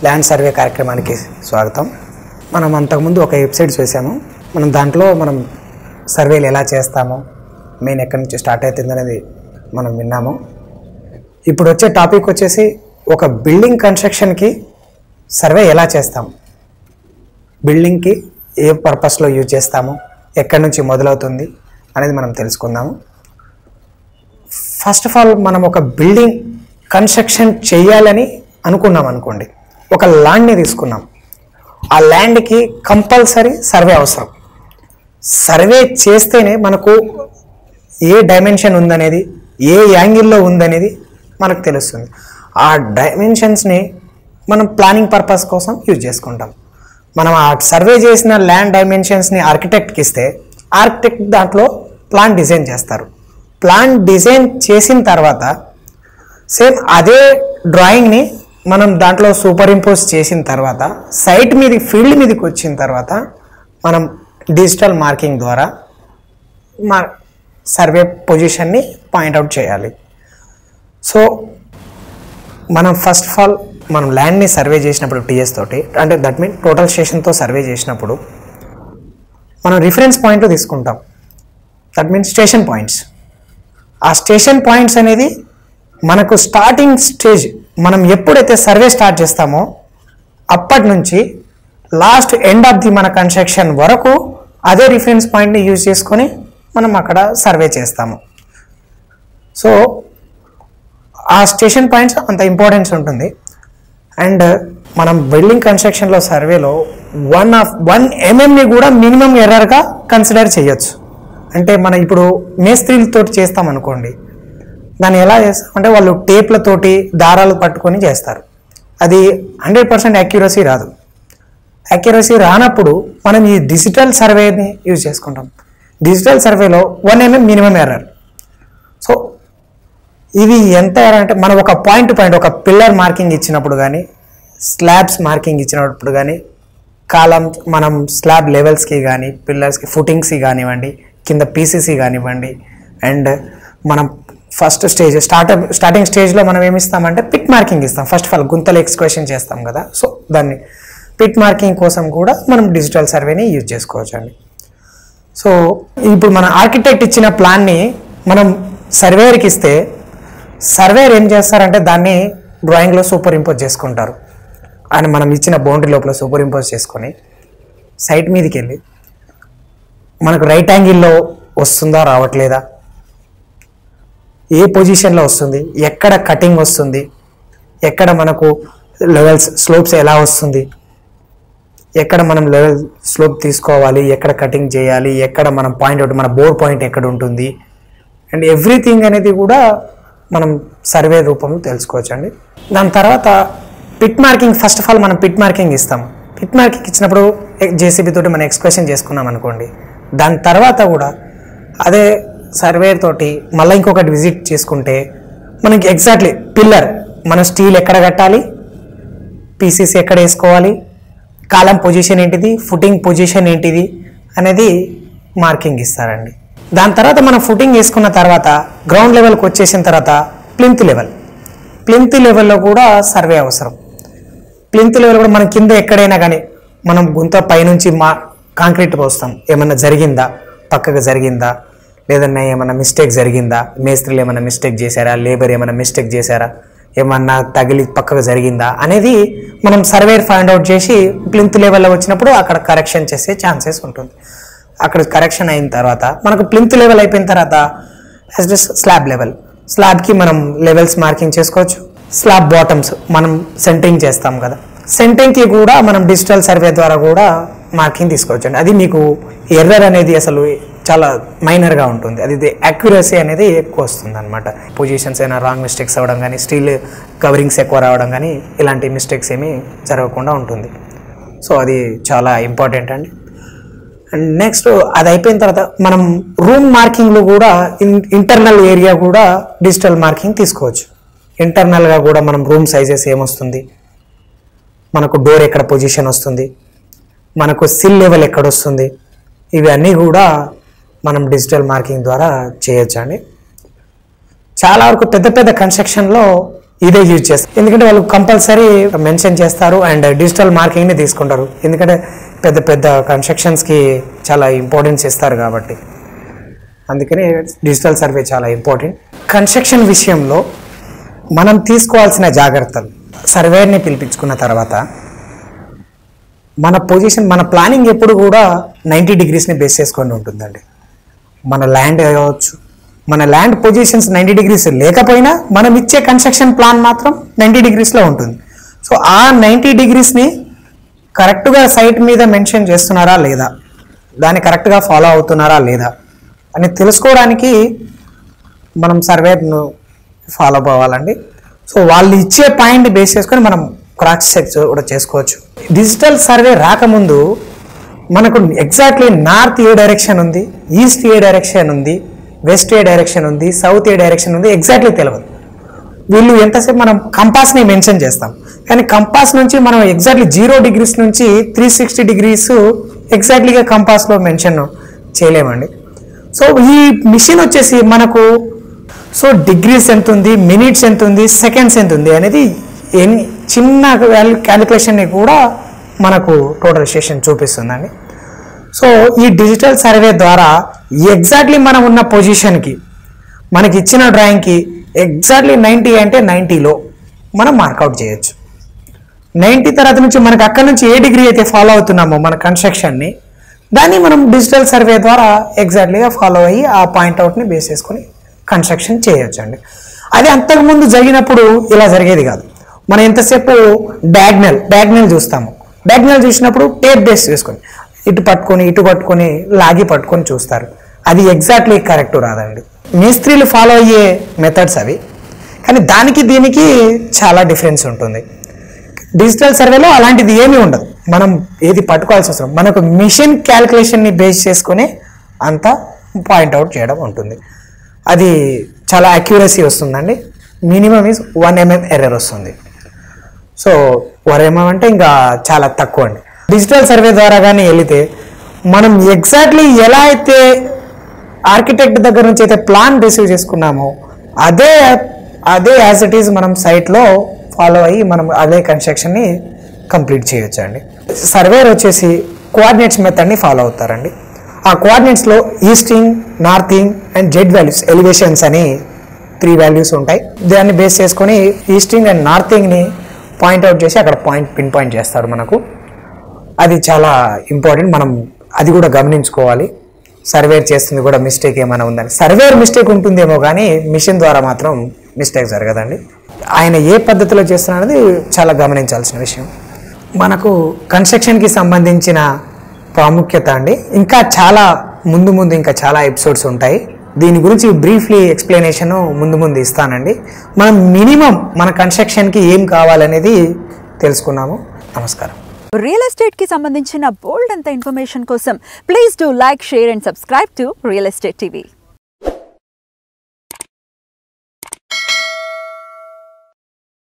land survey కార్యక్రమానికి స్వాగతం మనం అంతకుముందు ఒక వెబ్సైట్ చూసాము మనం దాంట్లో మనం సర్వేలు ఎలా చేస్తాము మెయిన్ ఎక్కడి నుంచి స్టార్ట్ అవుతుంది అనేది మనం విన్నాము ఇప్పుడు వచ్చే టాపిక్ వచ్చేసి ఒక బిల్డింగ్ కన్స్ట్రక్షన్కి సర్వే ఎలా చేస్తాం బిల్డింగ్కి ఏ పర్పస్లో యూజ్ చేస్తాము ఎక్కడి నుంచి మొదలవుతుంది అనేది మనం తెలుసుకుందాము ఫస్ట్ ఆఫ్ ఆల్ మనం ఒక బిల్డింగ్ కన్స్ట్రక్షన్ చేయాలని అనుకున్నాం అనుకోండి ఒక ల్యాండ్ని తీసుకున్నాం ఆ ల్యాండ్కి కంపల్సరీ సర్వే అవసరం సర్వే చేస్తేనే మనకు ఏ డైమెన్షన్ ఉందనేది ఏ యాంగిల్లో ఉందనేది మనకు తెలుస్తుంది ఆ డైమెన్షన్స్ని మనం ప్లానింగ్ పర్పస్ కోసం యూజ్ చేసుకుంటాం మనం ఆ సర్వే చేసిన ల్యాండ్ డైమెన్షన్స్ని ఆర్కిటెక్ట్కి ఇస్తే ఆర్కిటెక్ట్ దాంట్లో ప్లాన్ డిజైన్ చేస్తారు ప్లాన్ డిజైన్ చేసిన తర్వాత సేమ్ అదే డ్రాయింగ్ని మనం దాంట్లో సూపర్ ఇంపోజ్ చేసిన తర్వాత సైట్ మీద ఫీల్డ్ మీదకి వచ్చిన తర్వాత మనం డిజిటల్ మార్కింగ్ ద్వారా మా సర్వే పొజిషన్ని పాయింట్అవుట్ చేయాలి సో మనం ఫస్ట్ ఆఫ్ ఆల్ మనం ల్యాండ్ని సర్వే చేసినప్పుడు టీఎస్ తోటి అంటే దట్ మీన్ టోటల్ స్టేషన్తో సర్వే చేసినప్పుడు మనం రిఫరెన్స్ పాయింట్ తీసుకుంటాం దట్ మీన్స్ స్టేషన్ పాయింట్స్ ఆ స్టేషన్ పాయింట్స్ అనేది మనకు స్టార్టింగ్ స్టేజ్ మనం ఎప్పుడైతే సర్వే స్టార్ట్ చేస్తామో అప్పటి నుంచి లాస్ట్ ఎండ్ ఆఫ్ ది మన కన్స్ట్రక్షన్ వరకు అదే రిఫరెన్స్ పాయింట్ని యూజ్ చేసుకొని మనం అక్కడ సర్వే చేస్తాము సో ఆ స్టేషన్ పాయింట్స్ అంత ఇంపార్టెన్స్ ఉంటుంది అండ్ మనం బిల్డింగ్ కన్స్ట్రక్షన్లో సర్వేలో వన్ ఆఫ్ వన్ ఎంఎంని కూడా మినిమం ఎర్రర్గా కన్సిడర్ చేయొచ్చు అంటే మనం ఇప్పుడు మేస్త్రీలతో చేస్తాం అనుకోండి దాన్ని ఎలా చేస్తాం అంటే వాళ్ళు టేప్లతోటి దారాలు పట్టుకొని చేస్తారు అది హండ్రెడ్ పర్సెంట్ యాక్యురసీ రాదు యాక్యురసీ రానప్పుడు మనం ఈ డిజిటల్ సర్వేని యూజ్ చేసుకుంటాం డిజిటల్ సర్వేలో one mm minimum error so ఇవి ఎంత error అంటే మనం ఒక పాయింట్ పాయింట్ ఒక పిల్లర్ మార్కింగ్ ఇచ్చినప్పుడు కానీ స్లాబ్స్ మార్కింగ్ ఇచ్చినప్పుడు కానీ కాలం మనం స్లాబ్ లెవెల్స్కి కానీ పిల్లర్స్కి ఫుటింగ్స్కి కానివ్వండి కింద పీసీసీ కానివ్వండి అండ్ మనం ఫస్ట్ స్టేజ్ స్టార్ట్ స్టార్టింగ్ స్టేజ్లో మనం ఏమి ఇస్తామంటే పిట్ మార్కింగ్ ఇస్తాం ఫస్ట్ ఆఫ్ ఆల్ గుంతలు ఎక్స్క్వేషన్ చేస్తాం కదా సో దాన్ని పిట్ మార్కింగ్ కోసం కూడా మనం డిజిటల్ సర్వేని యూజ్ చేసుకోవచ్చు అండి సో ఇప్పుడు మన ఆర్కిటెక్ట్ ఇచ్చిన ప్లాన్ని మనం సర్వేయర్కి ఇస్తే సర్వేయర్ ఏం చేస్తారంటే దాన్ని డ్రాయింగ్లో సూపర్ ఇంపోజ్ చేసుకుంటారు అని మనం ఇచ్చిన బౌండరీ లోపల సూపర్ ఇంపోజ్ చేసుకొని సైట్ మీదకి వెళ్ళి మనకు రైట్ యాంగిల్లో వస్తుందా రావట్లేదా ఏ పొజిషన్లో వస్తుంది ఎక్కడ కటింగ్ వస్తుంది ఎక్కడ మనకు లెవెల్స్ స్లోప్స్ ఎలా వస్తుంది ఎక్కడ మనం లెవెల్ స్లోప్ తీసుకోవాలి ఎక్కడ కటింగ్ చేయాలి ఎక్కడ మనం పాయింట్ అవుట్ మన బోర్ పాయింట్ ఎక్కడ ఉంటుంది అండ్ ఎవ్రీథింగ్ అనేది కూడా మనం సర్వే రూపంలో తెలుసుకోవచ్చు అండి దాని తర్వాత pit marking first of all మనం పిట్ మార్కింగ్ ఇస్తాం పిట్ మార్కింగ్ ఇచ్చినప్పుడు జేసీబీ తోటి మనం ఎక్స్ప్రెషన్ చేసుకున్నాం అనుకోండి దాని తర్వాత కూడా అదే సర్వేర్ తోటి మళ్ళీ ఇంకొకటి విజిట్ చేసుకుంటే మనకి ఎగ్జాక్ట్లీ పిల్లర్ మన స్టీల్ ఎక్కడ కట్టాలి పీసీసీ ఎక్కడ వేసుకోవాలి కాలం పొజిషన్ ఏంటిది ఫుటింగ్ పొజిషన్ ఏంటిది అనేది మార్కింగ్ ఇస్తారండి దాని తర్వాత మనం ఫుటింగ్ వేసుకున్న తర్వాత గ్రౌండ్ లెవెల్కి వచ్చేసిన తర్వాత ప్లింత్ లెవెల్ ప్లింత్ లెవెల్లో కూడా సర్వే అవసరం ప్లింత్ లెవెల్ కూడా మనం కింద ఎక్కడైనా కానీ మనం గుంత పైనుంచి మా కాంక్రీట్ పోస్తాం ఏమన్నా జరిగిందా పక్కకు జరిగిందా లేదన్నా ఏమన్నా మిస్టేక్ జరిగిందా మేస్త్రీలు ఏమన్నా మిస్టేక్ చేశారా లేబర్ ఏమన్నా మిస్టేక్ చేశారా ఏమన్నా తగిలి పక్కకు జరిగిందా అనేది మనం సర్వేర్ ఫైండ్ అవుట్ చేసి ప్లింత్ లెవెల్లో వచ్చినప్పుడు అక్కడ కరెక్షన్ చేసే ఛాన్సెస్ ఉంటుంది అక్కడ కరెక్షన్ అయిన తర్వాత మనకు ప్లింత్ లెవెల్ అయిపోయిన తర్వాత యాజ్ స్లాబ్ లెవెల్ స్లాబ్కి మనం లెవెల్స్ మార్కింగ్ చేసుకోవచ్చు స్లాబ్ బాటమ్స్ మనం సెంటరింగ్ చేస్తాం కదా సెంటరింగ్కి కూడా మనం డిజిటల్ సర్వే ద్వారా కూడా మార్కింగ్ తీసుకోవచ్చు అండి అది మీకు ఎర్రర్ అనేది అసలు చాలా మైనర్గా ఉంటుంది అది యాక్యురసీ అనేది ఎక్కువ వస్తుంది అనమాట పొజిషన్స్ అయినా రాంగ్ మిస్టేక్స్ అవ్వడం కానీ స్టీల్ కవరింగ్స్ ఎక్కువ రావడం కానీ ఇలాంటి మిస్టేక్స్ ఏమీ జరగకుండా ఉంటుంది సో అది చాలా ఇంపార్టెంట్ అండి అండ్ నెక్స్ట్ అది అయిపోయిన తర్వాత మనం రూమ్ మార్కింగ్లో కూడా ఇన్ ఇంటర్నల్ ఏరియా కూడా డిజిటల్ మార్కింగ్ తీసుకోవచ్చు ఇంటర్నల్గా కూడా మనం రూమ్ సైజెస్ ఏమొస్తుంది మనకు డోర్ ఎక్కడ పొజిషన్ వస్తుంది మనకు సిల్ లెవెల్ ఎక్కడ వస్తుంది ఇవన్నీ కూడా మనం డిజిటల్ మార్కింగ్ ద్వారా చేయొచ్చు అండి చాలా వరకు పెద్ద పెద్ద కన్స్ట్రక్షన్లో ఇదే యూజ్ చేస్తారు ఎందుకంటే వాళ్ళు కంపల్సరీ మెన్షన్ చేస్తారు అండ్ డిజిటల్ మార్కింగ్ని తీసుకుంటారు ఎందుకంటే పెద్ద పెద్ద కన్స్ట్రక్షన్స్కి చాలా ఇంపార్టెన్స్ ఇస్తారు కాబట్టి అందుకని డిజిటల్ సర్వే చాలా ఇంపార్టెంట్ కన్స్ట్రక్షన్ విషయంలో మనం తీసుకోవాల్సిన జాగ్రత్తలు సర్వేని పిలిపించుకున్న తర్వాత మన పొజిషన్ మన ప్లానింగ్ ఎప్పుడు కూడా నైంటీ డిగ్రీస్ని బేస్ చేసుకొని ఉంటుందండి మన ల్యాండ్ కావచ్చు మన ల్యాండ్ పొజిషన్స్ నైంటీ డిగ్రీస్ లేకపోయినా మనం ఇచ్చే కన్స్ట్రక్షన్ ప్లాన్ మాత్రం నైంటీ డిగ్రీస్లో ఉంటుంది సో ఆ నైంటీ డిగ్రీస్ని కరెక్ట్గా సైట్ మీద మెన్షన్ చేస్తున్నారా లేదా దాన్ని కరెక్ట్గా ఫాలో అవుతున్నారా లేదా అని తెలుసుకోవడానికి మనం సర్వేను ఫాలో అవ్వాలండి సో వాళ్ళు ఇచ్చే పాయింట్ బేస్ చేసుకొని మనం క్రాస్ చెక్ కూడా చేసుకోవచ్చు డిజిటల్ సర్వే రాకముందు మనకు ఎగ్జాక్ట్లీ నార్త్ ఏ డైరెక్షన్ ఉంది ఈస్ట్ ఏ డైరెక్షన్ ఉంది వెస్ట్ ఏ డైరెక్షన్ ఉంది సౌత్ ఏ డైరెక్షన్ ఉంది ఎగ్జాక్ట్లీ తెలియదు వీళ్ళు ఎంతసేపు మనం కంపాస్ని మెన్షన్ చేస్తాం కానీ కంపాస్ నుంచి మనం ఎగ్జాక్ట్లీ జీరో డిగ్రీస్ నుంచి త్రీ సిక్స్టీ డిగ్రీస్ ఎగ్జాక్ట్లీగా కంపాస్లో మెన్షన్ చేయలేమండి సో ఈ మిషన్ వచ్చేసి మనకు సో డిగ్రీస్ ఎంత ఉంది మినిట్స్ ఎంత ఉంది సెకండ్స్ ఎంత ఉంది అనేది ఎన్ని చిన్న వాల్యూ క్యాలిక్యులేషన్ని కూడా మనకు టోటల్ స్టేషన్ చూపిస్తుందండి సో ఈ డిజిటల్ సర్వే ద్వారా ఎగ్జాక్ట్లీ మనం ఉన్న పొజిషన్కి మనకి ఇచ్చిన డ్రాయింగ్కి ఎగ్జాక్ట్లీ నైంటీ అంటే నైంటీలో మనం మార్కౌట్ చేయొచ్చు నైంటీ తర్వాత నుంచి మనకు అక్కడ నుంచి ఏ డిగ్రీ అయితే ఫాలో అవుతున్నామో మన కన్స్ట్రక్షన్ని దాన్ని మనం డిజిటల్ సర్వే ద్వారా ఎగ్జాక్ట్లీగా ఫాలో అయ్యి ఆ పాయింట్ అవుట్ని బేస్ చేసుకొని కన్స్ట్రక్షన్ చేయొచ్చు అండి అది అంతకుముందు జరిగినప్పుడు ఇలా జరిగేది కాదు మనం ఎంతసేపు డయాగ్నల్ డయాగ్నల్ చూస్తాము డయాగ్నల్ చూసినప్పుడు టేప్ బేస్ చేసుకొని ఇటు పట్టుకొని ఇటు పట్టుకొని లాగి పట్టుకొని చూస్తారు అది ఎగ్జాక్ట్లీ కరెక్ట్ రాదండి మేస్త్రీలు ఫాలో అయ్యే మెథడ్స్ అవి కానీ దానికి దీనికి చాలా డిఫరెన్స్ ఉంటుంది డిజిటల్ సర్వేలో అలాంటిది ఏమీ ఉండదు మనం ఏది పట్టుకోవాల్సి అవసరం మనకు మిషన్ క్యాల్కులేషన్ని బేస్ చేసుకుని అంతా పాయింట్అవుట్ చేయడం ఉంటుంది అది చాలా అక్యూరసీ వస్తుందండి minimum is one mm error వస్తుంది సో వన్ ఎంఎం అంటే ఇంకా చాలా తక్కువ అండి డిజిటల్ సర్వే ద్వారా కానీ వెళితే మనం ఎగ్జాక్ట్లీ ఎలా అయితే ఆర్కిటెక్ట్ దగ్గర నుంచి అయితే ప్లాన్ రిసీవ్ చేసుకున్నామో అదే అదే యాజ్ ఇట్ ఈజ్ మనం సైట్లో ఫాలో అయ్యి మనం అదే కన్స్ట్రక్షన్ని కంప్లీట్ చేయొచ్చు అండి సర్వేర్ వచ్చేసి కోఆర్డినేట్స్ మెథడ్ని ఫాలో అవుతారండి ఆ కోఆర్డినేట్స్లో easting northing and Z values elevations అని త్రీ వాల్యూస్ ఉంటాయి దాన్ని బేస్ చేసుకొని ఈస్టింగ్ అండ్ నార్థింగ్ని పాయింట్అవుట్ చేసి అక్కడ పాయింట్ పిన్ పాయింట్ చేస్తారు మనకు అది చాలా ఇంపార్టెంట్ మనం అది కూడా గమనించుకోవాలి సర్వేర్ చేస్తుంది కూడా మిస్టేక్ ఏమైనా ఉందని సర్వేర్ మిస్టేక్ ఉంటుందేమో కానీ మిషన్ ద్వారా మాత్రం మిస్టేక్ జరగదండి ఆయన ఏ పద్ధతిలో చేస్తున్నది చాలా గమనించాల్సిన విషయం మనకు కన్స్ట్రక్షన్కి సంబంధించిన ప్రాముఖ్యత అండి ఇంకా చాలా ముందు ముందు ఇంకా చాలా ఎపిసోడ్స్ ఉంటాయి దీని గురించి బ్రీఫ్లీ ఎక్స్ప్లెనేషన్ ముందు ముందు ఇస్తానండి మనం మినిమం మన కన్స్ట్రక్షన్కి ఏం కావాలనేది తెలుసుకున్నాము నమస్కారం రియల్ ఎస్టేట్ కి సంబంధించిన బోల్డ్ అంత ఇన్ఫర్మేషన్ కోసం please do like share and subscribe to real estate TV